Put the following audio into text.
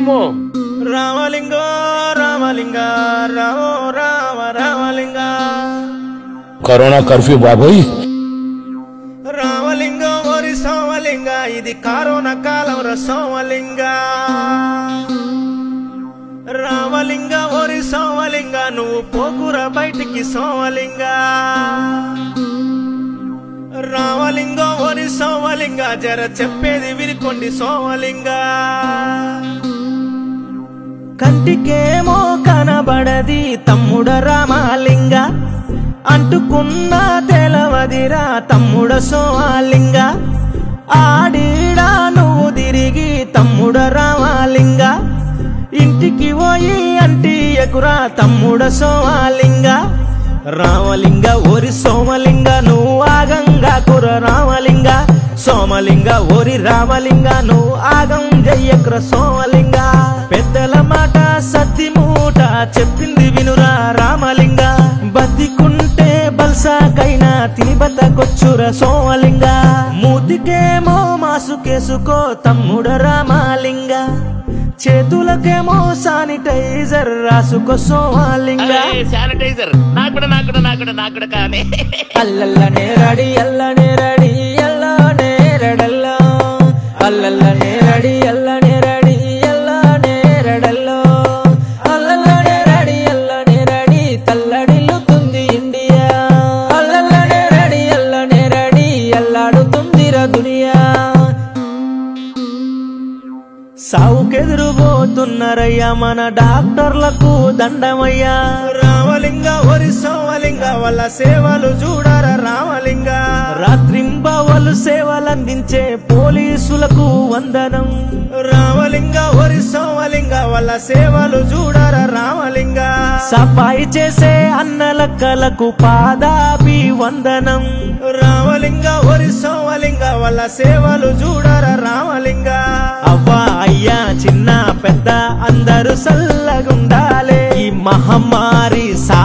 వామ్మో రామలింగ రామలింగ రామో Rama Ramalinga corona curfew బాబోయ్ రామలింగ ఓరి సోమలింగ ఇది కరోనా కాలం రా సోమలింగ రామలింగ ఓరి సోమలింగ నువ్వు పోకురా బయటికి సోమలింగ రామలింగ ఓరి సోమలింగ జర చెప్పేది వినుకోండి సోమలింగ కంటికేమో కనబడది తమ్ముడ రామలింగ అంటుకున్న తెలవదిరా తమ్ముడ సోమాలింగ ఆడిడా నువ్వు తిరిగి తమ్ముడ రామలింగ ఇంటికి పోయి అంటి ఎకురా తమ్ముడ సోమాలింగ రామలింగ ఓరి సోమలింగ నువ్వు ఆగంగా కుర రామలింగ సోమలింగ ఓరి రామలింగ నువ్వు ఆగం జయ్యకుర సోమలింగ పెద్దల మాట సత్తి మూట చెప్పింది వినురా రామలింగ బతికుంటే బల్సాకైనా తిని బతకొచ్చుర సోమలింగ మూతికేమో మాసుకేసుకో తమ్ముడ రామలింగ చేతులకేమో శానిటైజర్ రాసుకో సోమలింగ శానిటైజర్ నాకు కూడా నాకు కూడా నాకు కూడా నాకు కూడా కానీ అల్లల్ల నేరడి అల్ల నేరడి అల్ల నేరడల్లో అల్లల్ల నేరడి అల్ల నేరడి అల్ల నేరడల్లో అల్లల్ల నేరడి అల్ల నేరడి తల్లడిల్లుతుంది ఇండియా అల్లల్ల నేరడి అల్ల నేరడి అల్లాడుతుందిరా దునియా సావుకెదురుబోతున్నారయ్యా మన డాక్టర్లకు దండమయ్యా రామలింగ ఒరి సోమలింగ వాళ్ళ సేవలు చూడరా రామలింగ రాత్రింబవలు సేవలందించే పోలీసులకు వందనం రామలింగ ఒరి సోమలింగ వాళ్ళ సేవలు చూడరా రామలింగ సఫాయి చేసే అన్నలక్కలకు పాదాభి వందనం రామలింగ ఒరి సోమలింగ వాళ్ళ సేవలు చూడరా రామలింగ అవ్వా అయ్యా చిన్న పెద్ద అందరూ సల్లగుండాలే ఈ మహమ్మారి సా